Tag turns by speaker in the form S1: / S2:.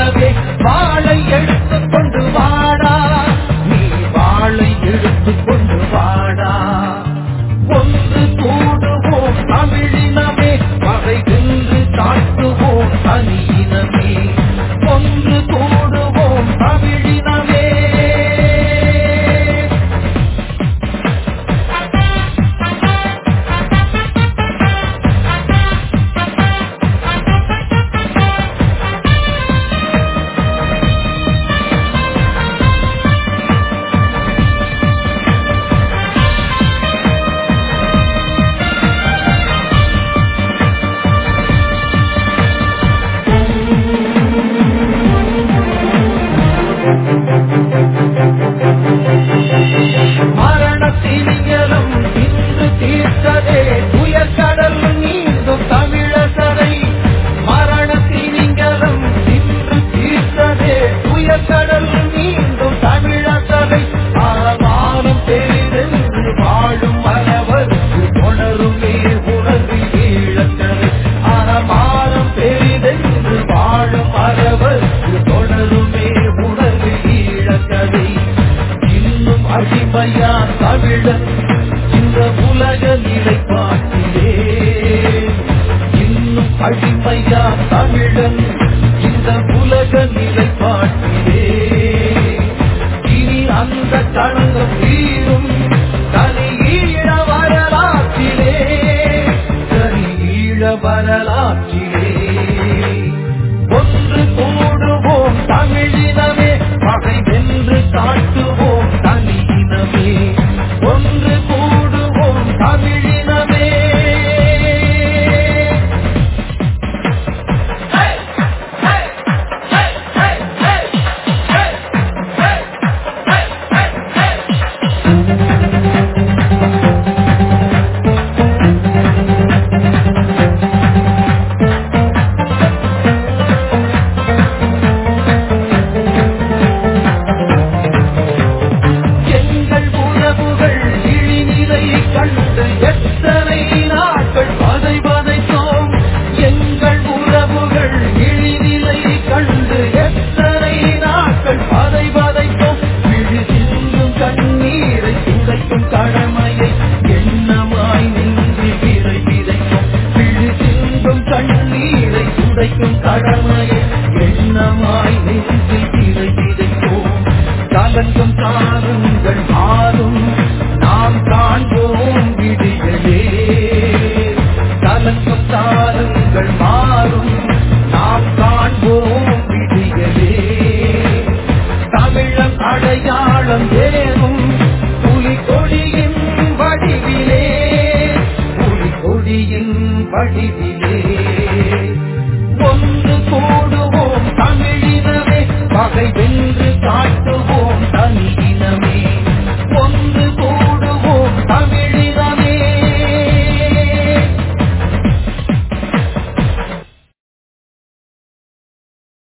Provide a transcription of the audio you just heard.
S1: தமிழினவே வாளை எடுத்துக் கொண்டு வாடா நீ வாளை எடுத்துக் கொண்டு வாடா ஒன்று கூடுவோம் தமிழினமே பகை வென்று தாட்டுவோம் தனியினமே ஒன்று கூடுவோம் தமிழினமே மரணத்தினியலும் இன்று தீர்த்ததே துயர்கடல் நீந்தும் தமிழசரை மரணத்தினியலும் இன்று தீர்த்ததே துயர்கடல் நீந்தும் தமிழசரை ஆமானம் பெரிதென்று வாழும் மனவருக்கு தொடருமே உணர்வு ஈழக்கரை ஆமானம் பெரிதென்று வாழும் மனவருக்கு தொடருமே உணர்வு ஈழக்கரை இன்னும் அடிமையா தமிழன் இந்த உலக நிலைப்பாட்டிலே இன்னும் அடிமையா தமிழன் இந்த உலக நிலைப்பாட்டிலே இனி அந்த களங்கம் தீரும் தனி ஈழ வரலாற்றிலே தனி ஈழ வரலாற்றிலே ஒன்று கூடுவோம் தமிழினமே பகை வென்று காட்டுவோம் தனியினமே ஒன்று கூடுவோம் தமிழினமே எங்கள் உறவுகள் இழிநிலை கண்டு எத்தனை நாட்கள் பதை பதைத்தோம் எங்கள் உறவுகள் இழிநிலை கண்டு எத்தனை நாட்கள் பதை பதைத்தோம் விழுகின்றும் கண்ணீரை துடைக்கும் கடமையை எண்ணமாய் நின்று விரை விதைத்தோம் விழுகின்றும் கண்ணீரை துடைக்கும் கடமையை எண்ணமாய் நின்று விரை விதைத்தோம் கலங்கும் காலங்கள் மாறும் நாம் காண்போம் விடியலே கலங்கும் காலங்கள் மாறும் நாம் காண்போம் விடியலே தமிழன் அடையாளம் ஏறும் புலி கொடியின் வடிவிலே புலி கொடியின் வடிவிலே